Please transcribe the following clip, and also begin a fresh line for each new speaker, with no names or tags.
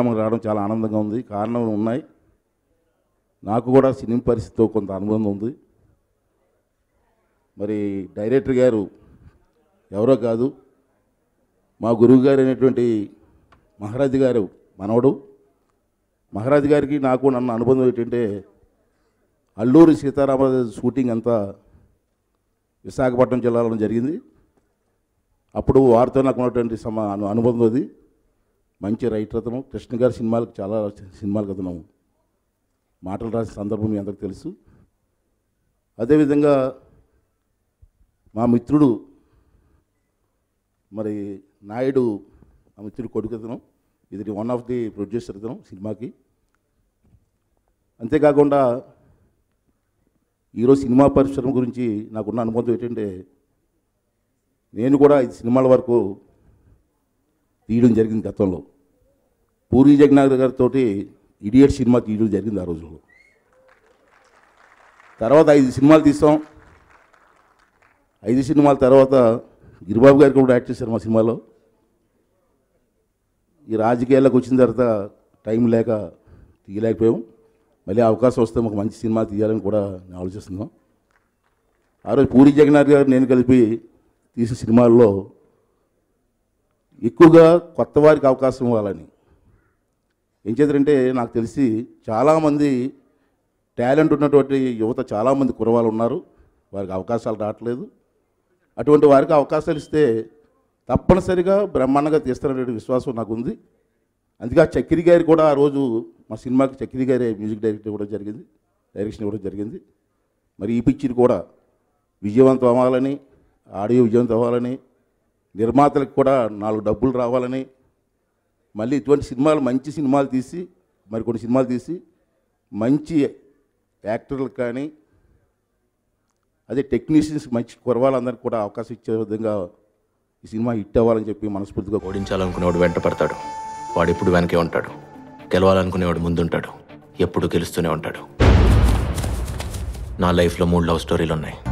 మనకు రావడం చాలా ఆనందంగా ఉంది కారణం ఉన్నాయి నాకు కూడా సినిమా పరిస్థితితో కొంత అనుబంధం ఉంది మరి డైరెక్టర్ గారు ఎవరో కాదు మా గురువు గారు అయినటువంటి మహారాజ్ గారు మనవడు మహారాజ్ గారికి నాకు నన్ను అనుబంధం ఏంటంటే అల్లూరి సీతారామరాజు షూటింగ్ అంతా విశాఖపట్నం జిల్లాలో జరిగింది అప్పుడు వారితో నాకు ఉన్నటువంటి సమ అను- అనుబంధం అది మంచి రైటర్ అతను కృష్ణ గారి సినిమాలకు చాలా సినిమాలకు అతను మాటలు రాసిన సందర్భం మీ అందరికీ తెలుసు అదేవిధంగా మా మిత్రుడు మరి నాయుడు మా మిత్రుడు కొడుకు అతను ఇది వన్ ఆఫ్ ది ప్రొడ్యూసర్ అతను సినిమాకి అంతేకాకుండా ఈరోజు సినిమా పరిశ్రమ గురించి నాకున్న అనుబంధం ఏంటంటే నేను కూడా ఐదు సినిమాల వరకు తీయడం జరిగింది గతంలో పూరి జగన్నాథ్ గారితో ఇడియట్ సినిమా తీయడం జరిగింది ఆ రోజుల్లో తర్వాత ఐదు సినిమాలు తీస్తాం ఐదు సినిమాల తర్వాత గిరిబాబు గారికి కూడా యాక్ట్ చేశారు మా సినిమాలో ఈ రాజకీయాల్లోకి వచ్చిన తర్వాత టైం లేక తీయలేకపోయాం మళ్ళీ అవకాశం వస్తే ఒక మంచి సినిమా తీయాలని కూడా నేను ఆలోచిస్తున్నాం ఆ రోజు పూరి జగన్నాథ్ గారు నేను కలిపి తీసిన సినిమాల్లో ఎక్కువగా కొత్త వారికి అవకాశం ఇవ్వాలని ఏం చేద్దంటే నాకు తెలిసి చాలామంది టాలెంట్ ఉన్నటువంటి యువత చాలామంది కురవాళ్ళు ఉన్నారు వారికి అవకాశాలు రావట్లేదు అటువంటి వారికి అవకాశాలు ఇస్తే తప్పనిసరిగా బ్రహ్మాండంగా తీస్తారనే విశ్వాసం నాకు ఉంది అందుకే ఆ చక్రి గారి కూడా ఆ రోజు మా సినిమాకి చక్రి గారే మ్యూజిక్ డైరెక్టర్ ఇవ్వడం జరిగింది డైరెక్షన్ ఇవ్వడం జరిగింది మరి ఈ పిక్చర్ కూడా విజయవంతం అవ్వాలని ఆడియో విజయవంతం అవ్వాలని నిర్మాతలకు కూడా నాలుగు డబ్బులు రావాలని మళ్ళీ ఇటువంటి సినిమాలు మంచి సినిమాలు తీసి మరి కొన్ని సినిమాలు తీసి మంచి యాక్టర్లకు కానీ అదే టెక్నీషియన్స్ మంచి కురవాళ్ళందరికీ కూడా అవకాశం ఇచ్చే విధంగా ఈ సినిమా హిట్ అవ్వాలని చెప్పి మనస్ఫూర్తిగా
ఓడించాలనుకునేవాడు వెంట పడతాడు వాడు ఎప్పుడు వెనకే ఉంటాడు గెలవాలనుకునేవాడు ముందుంటాడు ఎప్పుడు గెలుస్తూనే ఉంటాడు నా లైఫ్లో మూడు లవ్ స్టోరీలు ఉన్నాయి